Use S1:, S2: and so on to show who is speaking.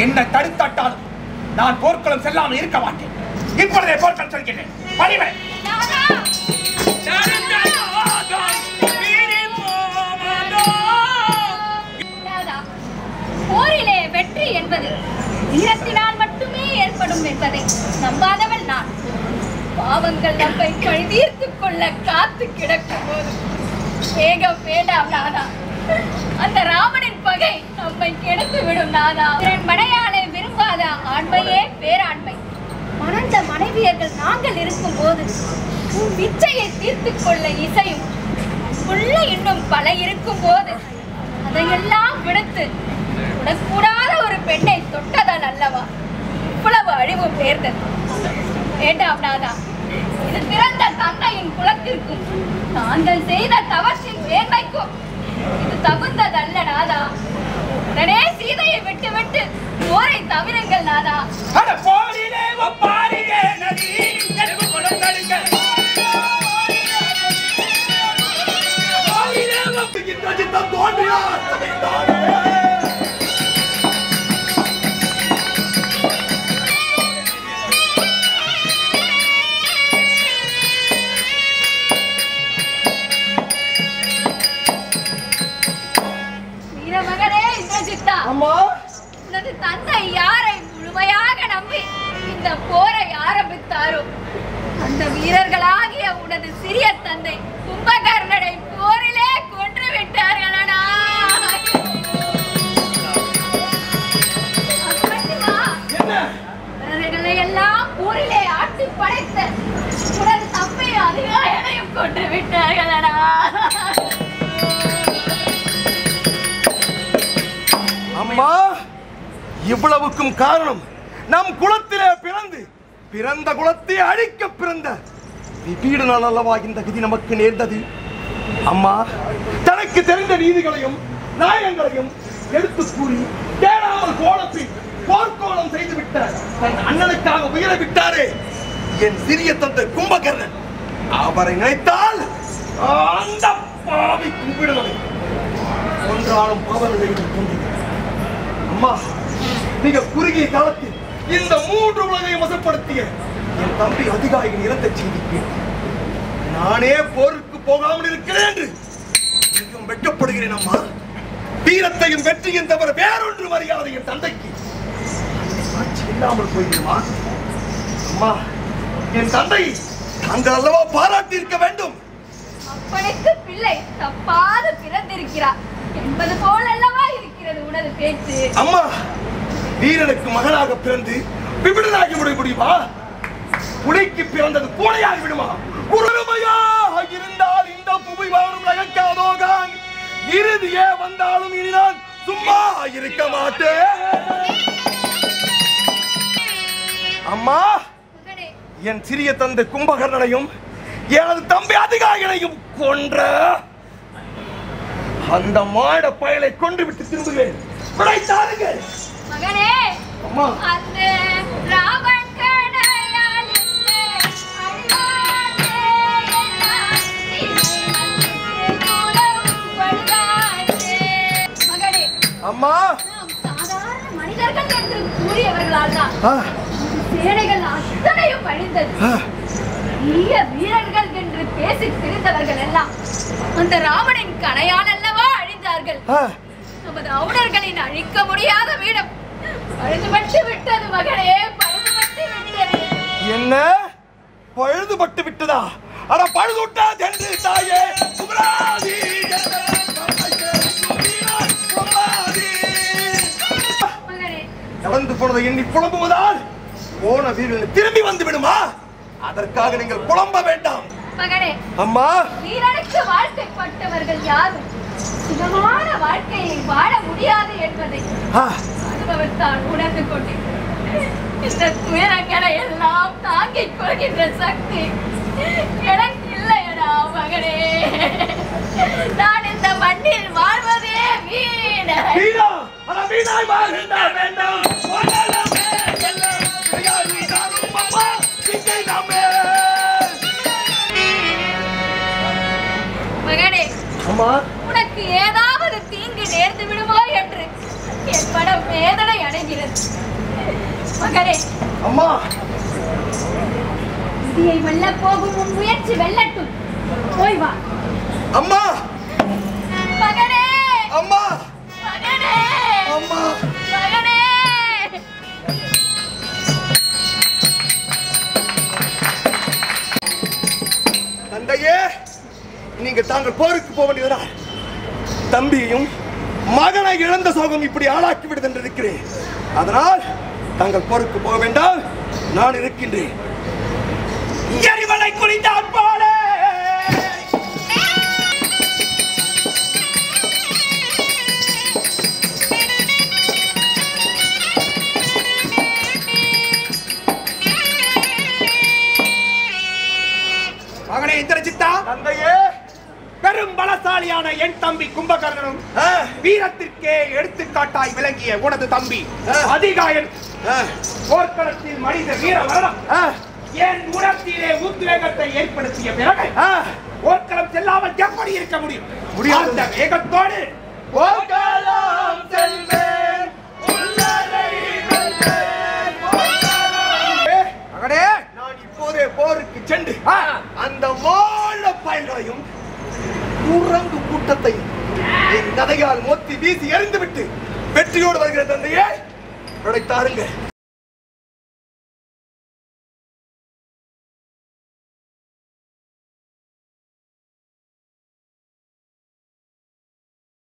S1: என்ன தடுத்தாட்டாலும் நான் போர்க்களம் செல்லாமல் இருக்க மாட்டேன் இப்பொழுதே போர்க்களம் செல்கிறேன் பணிவரை
S2: ராதா, போரிலே வெற்றி என்பது வீரத்தினால் மட்டுமே ஏற்படும் என்பதை நம்பாதவள் நான் பாவங்கள் நம்மை பழிதீர்த்துக் கொள்ள காத்து கிடக்கும் போது வேகம் வேண்டாம் நாதா அந்த ராமனின் பகை நம்மை கெடுத்து விடும் நாதா பிறன் மனையாளை விரும்பாத ஆண்மையே பேராண்மை மணந்த மனைவியர்கள் நாங்கள் இருக்கும் போது உன் இச்சையை தீர்த்துக் கொள்ள இசையும் உள்ள இன்னும் பல இருக்கும் போது அதையெல்லாம் விடுத்து உடக்கூடாத ஒரு பெண்ணை தொட்டதால் அல்லவா இவ்வளவு அழிவு பேர்ந்தது வேண்டாம் நாதா இது பிறந்த தந்தையின் குலத்திற்கும் தாங்கள் செய்த தவற்றின் மேன்மைக்கும் இது தகுந்ததல்ல நாதா உடனே சீதையை விட்டு விட்டு போரை தவிருங்கள் நாதா
S1: அட போரிலே ஒப்பாரிலே நதி நெருப்பு குளம் தடுக்க போரிலே ஒப்புகின்ற சித்தம் தோன்றினார் சபைதானே.
S2: வீரமகனே இந்திரஜித்தா
S1: அம்மா
S2: உனது தந்தை யாரை முழுமையாக நம்பி இந்த போரை ஆரம்பித்தாரோ அந்த வீரர்களாகிய உனது சிறிய தந்தை கும்பகர்ணனை போரிலே கொன்று விட்டார்களடா அப்பா,
S1: என்ன
S2: இவர்களை எல்லாம் போரிலே ஆட்டி படைத்த உனது தம்பை அதிகாயனையும் கொன்று விட்டார்களடா
S1: அம்மா இவ்வளவுக்கும் காரணம் நம் குலத்திலே பிறந்து பிறந்த குலத்தை அழிக்க பிறந்த விபீடனால் அல்லவா இந்த விதி நமக்கு நேர்ந்தது அம்மா தனக்கு தெரிந்த நீதிகளையும் நியாயங்களையும் எடுத்து கூறி தேடாமல் கோலப்பின் போர்க்கோலம் செய்து விட்ட தன் அண்ணனுக்காக உயிரை விட்டாரே என் சிறிய தந்தை கும்பகர்ணன் அவரை நினைத்தால் அந்த பாவி கும்பிடுவதை ஒன்றாலும் பவர் நிலையில் கொண்டிருக்கிறார் அம்மா மிக குறுகிய காலத்தில் இந்த மூன்று உலகையும் வசப்படுத்திய என் தம்பி அதிகாரியின் இறந்த செய்திக்கு நானே போருக்கு போகாமல் இருக்கிறேன் என்று மிகவும் வெட்கப்படுகிறேன் அம்மா வீரத்தையும் வெற்றியும் தவிர வேறொன்று மரியாதை என் தந்தைக்கு சாட்சி இல்லாமல் போய்விடுமா அம்மா என் தந்தை தாங்கள் அல்லவா பாராட்டி இருக்க வேண்டும்
S2: அப்பனுக்கு பிள்ளை தப்பாது பிறந்திருக்கிறார் என்பது போல் அல்லவா இருக்கிறது உனது பேச்சு
S1: அம்மா வீரனுக்கு மகனாக பிறந்து விபிடனாகி விட முடியுமா புலிக்கு பிறந்தது பூனையாகி விடுமா குறுமையாக இருந்தால் இந்த புவி வாழும் நகக்காதோகான் இறுதியே வந்தாலும் இனி நான் சும்மா இருக்க மாட்டேன் அம்மா
S2: மகனே
S1: என் சிறிய தந்தை கும்பகர்ணனையும் எனது தம்பி அதிகாரிகளையும் கொன்ற அந்த மாட பயலை கொண்டு விட்டு திரும்புகிறேன் விடைத்தாருங்கள்
S2: மகனே
S1: அம்மா
S2: அந்த ராவன் கடையால் இந்த அழிவானே எல்லாம் தீமைக்கு குலம் பழுதாச்சே. மகனே
S1: அம்மா
S2: நாம் சாதாரண மனிதர்கள் என்று கூறியவர்களால் தான்
S1: ஆ,
S2: சேனைகள் அத்தனையும் அழிந்தது
S1: ஆ,
S2: பெரிய வீரர்கள் என்று பேசி திரிந்தவர்கள் எல்லாம் அந்த ராவணின் கணையால் அல்லவா அழிந்தார்கள்
S1: ஆ.
S2: நமது அவுணர்களின் அழிக்க முடியாத வீடம் பழுதுபட்டு விட்டது மகனே பழுதுபட்டு விட்டது
S1: என்ன பழுதுபட்டு விட்டதா அட பழுதுட்டா என்று தாயே சுப்ராதி
S2: மகனே
S1: நடந்து போனதை எண்ணி புலம்புவதால் போன வீரன் திரும்பி வந்து விடுமா அதற்காக நீங்கள் புலம்ப வேண்டாம்
S2: மகனே
S1: அம்மா
S2: வீரனுக்கு வாழ்க்கைப்பட்டவர்கள் யாரும் சுகமான வாழ்க்கையை வாழ முடியாது என்பதை
S1: ஆ,
S2: அனுபவத்தால் உணர்ந்து கொண்டேன் இந்த துயரங்களை எல்லாம் தாங்கிக் கொள்கின்ற சக்தி எனக்கு இல்லையடா மகனே நான் இந்த மண்ணில் வாழ்வதே வீண்
S1: வீணா அட வீணாய் வாழ்கின்றார் வேண்டாம் வாழலாமே எல்லாம் கையால் வீசாரும் அம்மா இங்கே நாமே
S2: மகனே
S1: அம்மா
S2: உனக்கு ஏதாவது தீங்கு நேர்ந்து விடுமோ என்று என் மனம் வேதனை அடைகிறது மகனே
S1: அம்மா
S2: விதியை வெல்ல போகும் உன் முயற்சி வெல்லட்டும் போய் வா
S1: அம்மா
S2: மகனே
S1: அம்மா
S2: மகனே
S1: அம்மா
S2: மகனே
S1: தந்தையே நீங்க தாங்கள் போருக்கு போக வேண்டியதனால் தம்பியையும் மகனை இழந்த சோகம் இப்படி ஆளாக்கி விடுது என்று இருக்கிறேன் அதனால் தாங்கள் போருக்கு போக வேண்டாம் நான் இருக்கின்றேன் எரிமலை குறித்தான் போலே
S3: மகனே இந்திரஜித்தா
S1: தந்தையே
S3: பெரும் பலசாலியான என் தம்பி கும்பகர்ணனும்
S1: ஆ,
S3: வீரத்திற்கே எடுத்துக்காட்டாய் விளங்கிய உனது தம்பி
S1: ஆ.
S3: அதிகாயன்
S1: ஆ,
S3: போர்க்களத்தில் மனித வீர மரணம்
S1: ஆ,
S3: என் உணர்ச்சியிலே உத்வேகத்தை ஏற்படுத்திய பிறகு
S1: ஆ.
S3: போர்க்களம் செல்லாமல் எப்படி இருக்க முடியும்
S1: முடியாது.
S3: அந்த வேகத்தோடு
S1: போகலாம் செல்வேன், உள்ளதை வெல்வேன், போகலாம். ஏ,
S3: மகனே
S1: நான் இப்போதே போருக்கு சென்று
S3: ஆ,
S1: அந்த வாழ பயல்களையும் குரங்கு கூட்டத்தையும் என் கதையால் மொத்தி வீசி எறிந்துவிட்டு வெற்றியோடு வருகிற தந்தையே படைத்தாருங்க